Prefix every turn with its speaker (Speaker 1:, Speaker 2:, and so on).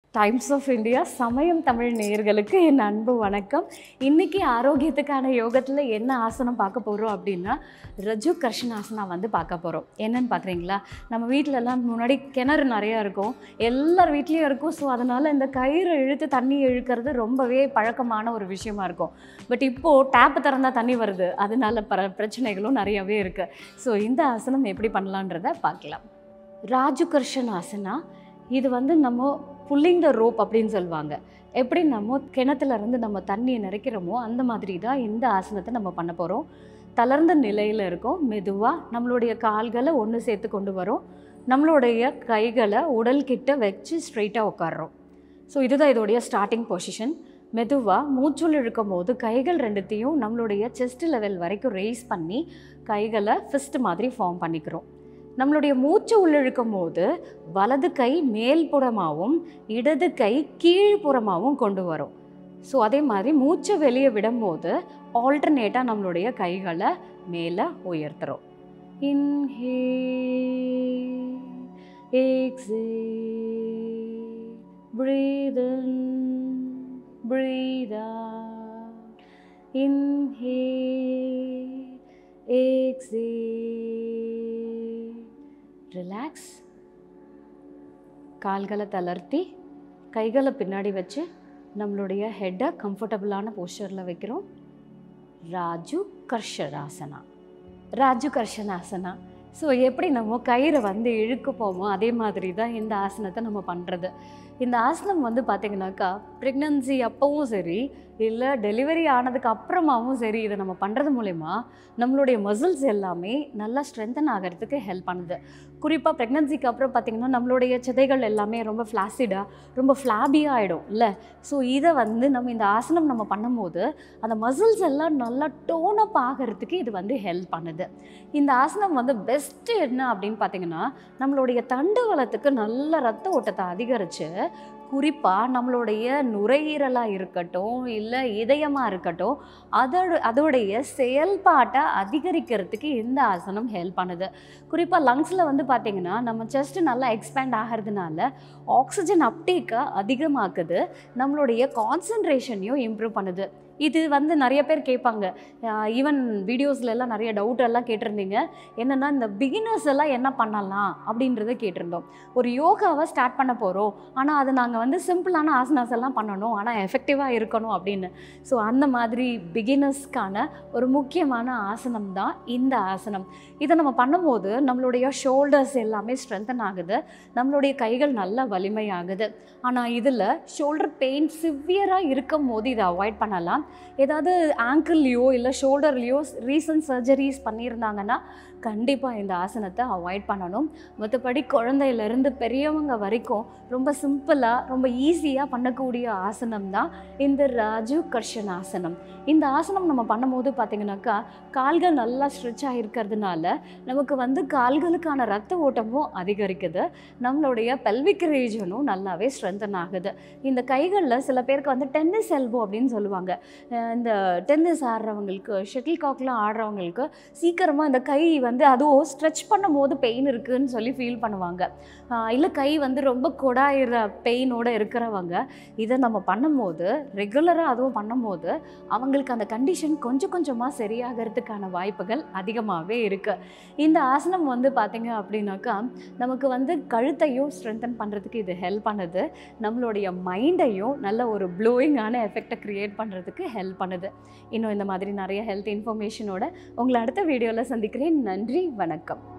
Speaker 1: times of India சமயம் தமிழ் நேயர்களுக்கு என் அன்பு வணக்கம் இன்னைக்கு ஆரோக்கியத்துக்கான யோகத்தில் என்ன ஆசனம் பார்க்க போகிறோம் அப்படின்னா ரஜு கர்ஷனாசனா வந்து பார்க்க போகிறோம் என்னன்னு பார்க்குறீங்களா நம்ம வீட்டிலலாம் முன்னாடி கிணறு நிறையா இருக்கும் எல்லார் வீட்லேயும் இருக்கும் ஸோ அதனால் இந்த கயிறு இழுத்து தண்ணி இழுக்கிறது ரொம்பவே பழக்கமான ஒரு விஷயமா இருக்கும் பட் இப்போது டேப்பு திறந்தா தண்ணி வருது அதனால பர பிரச்சனைகளும் நிறையவே இருக்குது ஸோ இந்த ஆசனம் எப்படி பண்ணலான்றதை பார்க்கலாம் ராஜுகர்ஷன் ஆசனா இது வந்து நம்ம புல்லிங் த ரோப் அப்படின்னு சொல்லுவாங்க எப்படி நம்ம கிணத்துல இருந்து நம்ம தண்ணியை நிறைக்கிறோமோ அந்த மாதிரி தான் இந்த ஆசனத்தை நம்ம பண்ண போகிறோம் தளர்ந்த நிலையில் இருக்கும் மெதுவாக நம்மளுடைய கால்களை ஒன்று சேர்த்து கொண்டு வரோம் நம்மளுடைய கைகளை உடல் கிட்ட வச்சு ஸ்ட்ரைட்டாக உட்காடுறோம் ஸோ இதுதான் இதோடைய ஸ்டார்டிங் பொசிஷன் மெதுவாக மூச்சுள் இழுக்கும் போது கைகள் ரெண்டுத்தையும் நம்மளுடைய செஸ்ட் லெவல் வரைக்கும் ரேஸ் பண்ணி கைகளை ஃபிஸ்ட் மாதிரி ஃபார்ம் பண்ணிக்கிறோம் நம்மளுடைய மூச்சு உள்ளிழுக்கும் போது வலது கை மேல்புறமாகவும் இடது கை கீழ்ப்புறமாகவும் கொண்டு வரும் ஸோ அதே மாதிரி மூச்சை வெளியே விடும்போது ஆல்டர்னேட்டாக நம்மளுடைய கைகளை மேலே உயர்த்துறோம் inhale exhale breathe in breathe out inhale exhale relax கால்களை தளர்த்தி கைகளை பின்னாடி வச்சு நம்மளுடைய ஹெட்டை கம்ஃபர்டபுளான போஸ்டரில் வைக்கிறோம் ராஜு கர்ஷராசனா ராஜு கர்ஷனாசனா ஸோ எப்படி நம்ம கயிறை வந்து இழுக்க போமோ அதே மாதிரி தான் இந்த ஆசனத்தை நம்ம பண்ணுறது இந்த ஆசனம் வந்து பார்த்திங்கனாக்கா ப்ரெக்னன்சி அப்போவும் சரி இல்லை டெலிவரி ஆனதுக்கு அப்புறமாவும் சரி இதை நம்ம பண்ணுறது மூலயமா நம்மளுடைய மசில்ஸ் எல்லாமே நல்லா ஸ்ட்ரென்தன் ஆகிறதுக்கு ஹெல்ப் பண்ணுது குறிப்பாக ப்ரெக்னன்சிக்கு அப்புறம் பார்த்திங்கன்னா நம்மளுடைய சிதைகள் எல்லாமே ரொம்ப ஃப்ளாசிடாக ரொம்ப ஃப்ளாபியாக ஆகிடும் இல்லை ஸோ இதை வந்து நம்ம இந்த ஆசனம் நம்ம பண்ணும்போது அந்த மசில்ஸ் எல்லாம் நல்லா டோன் அப் ஆகிறதுக்கு இது வந்து ஹெல்ப் பண்ணுது இந்த ஆசனம் வந்து பெஸ்ட்டு என்ன அப்படின்னு பார்த்தீங்கன்னா நம்மளுடைய தண்டுவலத்துக்கு நல்ல ரத்த ஓட்டத்தை அதிகரித்து குறிப்பாக நம்மளுடைய நுரையீரலாக இருக்கட்டும் இல்லை இதயமாக இருக்கட்டும் அதோட அதோடைய செயல்பாட்டை அதிகரிக்கிறதுக்கு இந்த ஆசனம் ஹெல்ப் பண்ணுது குறிப்பாக லங்ஸில் வந்து பார்த்திங்கன்னா நம்ம செஸ்ட்டு நல்லா எக்ஸ்பேண்ட் ஆகிறதுனால ஆக்சிஜன் அப்டேக்கை அதிகமாக்குது நம்மளுடைய கான்சன்ட்ரேஷனையும் இம்ப்ரூவ் பண்ணுது இது வந்து நிறைய பேர் கேட்பாங்க ஈவன் வீடியோஸ்ல எல்லாம் நிறைய டவுட் எல்லாம் கேட்டிருந்தீங்க என்னென்னா இந்த பிகினர்ஸ் எல்லாம் என்ன பண்ணலாம் அப்படின்றத கேட்டிருந்தோம் ஒரு யோகாவை ஸ்டார்ட் பண்ண போகிறோம் ஆனால் அது நாங்கள் வந்து சிம்பிளான ஆசனாஸ் எல்லாம் பண்ணணும் ஆனால் எஃபெக்டிவாக இருக்கணும் அப்படின்னு ஸோ அந்த மாதிரி பிகினர்ஸ்க்கான ஒரு முக்கியமான ஆசனம் தான் இந்த ஆசனம் இதை நம்ம பண்ணும்போது நம்மளுடைய ஷோல்டர்ஸ் எல்லாமே ஸ்ட்ரென்தன் ஆகுது நம்மளுடைய கைகள் நல்லா வலிமையாகுது ஆனால் இதில் ஷோல்டர் பெயின் சிவியராக இருக்கும் போது இதை அவாய்ட் பண்ணலாம் ஏதாவது ஆங்கிள்லேயோ இல்லை ஷோல்டர்லேயோ ரீசன்ட் சர்ஜரிஸ் பண்ணியிருந்தாங்கன்னா கண்டிப்பாக இந்த ஆசனத்தை அவாய்ட் பண்ணணும் மற்றபடி குழந்தையிலேருந்து பெரியவங்க வரைக்கும் ரொம்ப சிம்பிளாக ரொம்ப ஈஸியாக பண்ணக்கூடிய ஆசனம் தான் இந்த ராஜு கர்ஷன் ஆசனம் இந்த ஆசனம் நம்ம பண்ணும்போது பார்த்திங்கனாக்கா கால்கள் நல்லா ஸ்ட்ரெச் ஆகிருக்கிறதுனால நமக்கு வந்து கால்களுக்கான ரத்த ஓட்டமும் அதிகரிக்குது நம்மளுடைய பெல்விக் ரீஜனும் நல்லாவே ஸ்ட்ரென்தன் ஆகுது இந்த கைகளில் சில பேருக்கு வந்து டென்னிஸ் எல்போ அப்படின்னு சொல்லுவாங்க அஹ் இந்த டென்னிஸ் ஆடுறவங்களுக்கு ஷட்டில் காக்லாம் ஆடுறவங்களுக்கு சீக்கிரமாக இந்த கை வந்து அதுவும் ஸ்ட்ரெச் பண்ணும் போது பெயின் இருக்குதுன்னு சொல்லி ஃபீல் பண்ணுவாங்க இல்லை கை வந்து ரொம்ப கொடாயிற பெயினோடு இருக்கிறவங்க இதை நம்ம பண்ணும்போது ரெகுலராக அதுவும் பண்ணும்போது அவங்களுக்கு அந்த கண்டிஷன் கொஞ்சம் கொஞ்சமாக சரியாகிறதுக்கான வாய்ப்புகள் அதிகமாகவே இருக்குது இந்த ஆசனம் வந்து பார்த்திங்க அப்படின்னாக்கா நமக்கு வந்து கழுத்தையும் ஸ்ட்ரென்தன் பண்ணுறதுக்கு இது ஹெல்ப் பண்ணுது நம்மளுடைய மைண்டையும் நல்ல ஒரு ப்ளூயிங்கான எஃபெக்டை க்ரியேட் பண்ணுறதுக்கு ஹெல்ப் பண்ணுது இன்னும் இந்த மாதிரி நிறைய ஹெல்த் இன்ஃபர்மேஷனோட உங்களை அடுத்த வீடியோவில் சந்திக்கிறேன் நன்றி வணக்கம்